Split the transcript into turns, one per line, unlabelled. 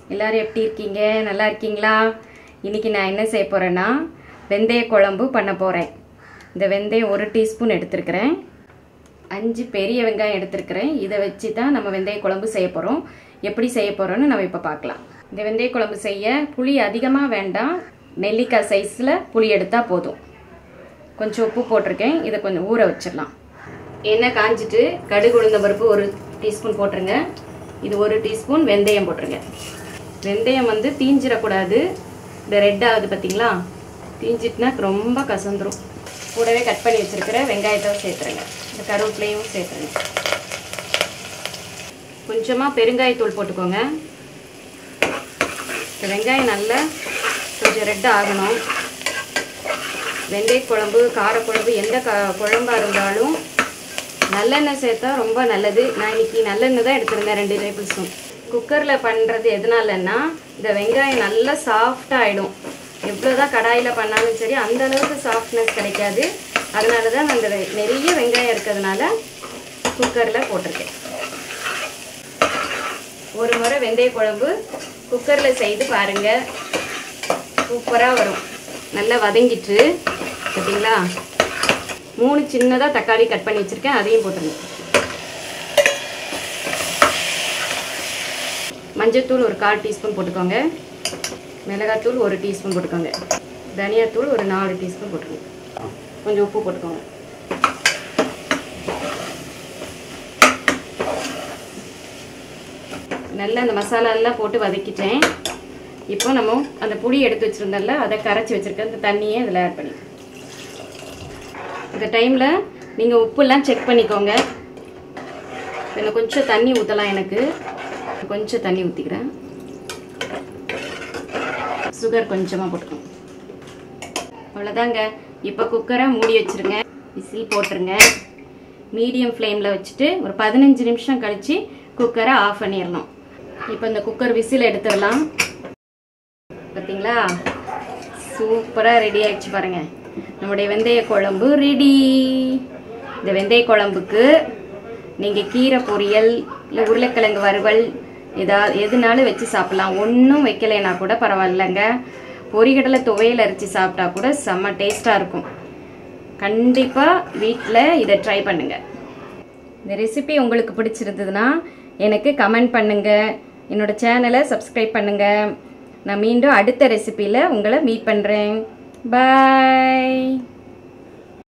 எல்லாரும் எப்படி இருக்கீங்க நல்லா இருக்கீங்களா இன்னைக்கு நான் என்ன செய்ய போறேன்னா வெந்தய குழம்பு பண்ண போறேன் இந்த வெந்தயம் ஒரு டீஸ்பூன் எடுத்திருக்கிறேன் அஞ்சு பெரிய வெங்காயம் எடுத்திருக்கிறேன் இதை வச்சு தான் நம்ம வெந்தய குழம்பு செய்ய போகிறோம் எப்படி செய்ய போகிறோன்னு நம்ம இப்போ பார்க்கலாம் இந்த வெந்தய குழம்பு செய்ய புளி அதிகமாக வேண்டாம் நெல்லிக்காய் சைஸில் புளி எடுத்தால் போதும் கொஞ்சம் உப்பு போட்டிருக்கேன் இதை கொஞ்சம் ஊற வச்சிடலாம் எண்ணெய் காஞ்சிட்டு கடுகு உளுந்த பருப்பு ஒரு டீஸ்பூன் போட்டுருங்க இது ஒரு டீஸ்பூன் வெந்தயம் போட்டுருங்க வெந்தயம் வந்து தீஞ்சிடக்கூடாது இந்த ரெட் ஆகுது பார்த்தீங்களா தீஞ்சிட்டுனா ரொம்ப கசந்துரும் கூடவே கட் பண்ணி வச்சுருக்கிற வெங்காயத்தை சேர்த்துருங்க இந்த கருவேப்பிலையும் சேர்த்துருங்க கொஞ்சமாக பெருங்காயத்தூள் போட்டுக்கோங்க இந்த வெங்காயம் நல்லா கொஞ்சம் ரெட் ஆகணும் வெந்தய குழம்பு காரக்குழம்பு எந்த க குழம்பாக இருந்தாலும் நல்லெண்ணெய் சேர்த்தா ரொம்ப நல்லது நான் இன்னைக்கு நல்லெண்ணெய் தான் எடுத்திருந்தேன் ரெண்டு டேபிள் ஸ்பூன் குக்கரில் பண்ணுறது எதனாலன்னா இந்த வெங்காயம் நல்லா சாஃப்டாக ஆகிடும் எவ்வளோதான் கடாயில் பண்ணாலும் சரி அந்த அளவுக்கு சாஃப்ட்னஸ் கிடைக்காது அதனால தான் நான் இந்த வெ- நிறைய வெங்காயம் இருக்கிறதுனால குக்கரில் போட்டிருக்கேன் ஒரு முறை வெந்தய குழம்பு குக்கரில் செய்து பாருங்கள் சூப்பராக வரும் நல்லா வதங்கிட்டு பார்த்தீங்களா மூணு சின்னதாக தக்காளி கட் பண்ணி வச்சுருக்கேன் அதையும் போட்டுருங்க மஞ்சத்தூள் ஒரு கால் டீஸ்பூன் போட்டுக்கோங்க மிளகாத்தூள் ஒரு டீஸ்பூன் போட்டுக்கோங்க தனியாத்தூள் ஒரு நாலு டீஸ்பூன் போட்டுக்கோங்க கொஞ்சம் உப்பு போட்டுக்கோங்க நல்லா அந்த மசாலா எல்லாம் போட்டு வதக்கிட்டேன் இப்போ நம்ம அந்த புளி எடுத்து வச்சுருந்தோம்ல அதை கரைச்சி வச்சுருக்க அந்த தண்ணியை இதில் ஆட் பண்ணி இந்த டைமில் நீங்கள் உப்புலாம் செக் பண்ணிக்கோங்க இன்னும் கொஞ்சம் தண்ணி ஊற்றலாம் எனக்கு கொஞ்சம் தண்ணி ஊற்றிக்கிறேன் சுகர் கொஞ்சமாக போட்டுக்கோங்க அவ்வளோதாங்க இப்போ குக்கரை மூடி வச்சுருங்க விசில் போட்டுருங்க மீடியம் ஃப்ளேமில் வச்சுட்டு ஒரு பதினஞ்சு நிமிஷம் கழித்து குக்கரை ஆஃப் பண்ணிடணும் இப்போ இந்த குக்கர் விசில் எடுத்துடலாம் பார்த்தீங்களா சூப்பராக ரெடி ஆயிடுச்சு பாருங்க நம்முடைய வெந்தய குழம்பு ரெடி இந்த வெந்தய குழம்புக்கு நீங்கள் கீரை பொரியல் இல்லை உருளைக்கிழங்கு வறுவல் எதா எதுனாலும் வச்சு சாப்பிட்லாம் ஒன்றும் வைக்கலைன்னா கூட பரவாயில்லைங்க பொரிகடலை துவையல் அரைச்சி சாப்பிட்டா கூட செம்ம டேஸ்ட்டாக இருக்கும் கண்டிப்பாக வீட்டில் இதை ட்ரை பண்ணுங்கள் இந்த ரெசிபி உங்களுக்கு பிடிச்சிருந்ததுன்னா எனக்கு கமெண்ட் பண்ணுங்கள் என்னோட சேனலை சப்ஸ்கிரைப் பண்ணுங்கள் நான் மீண்டும் அடுத்த ரெசிபியில் உங்களை மீட் பண்ணுறேன் பாய்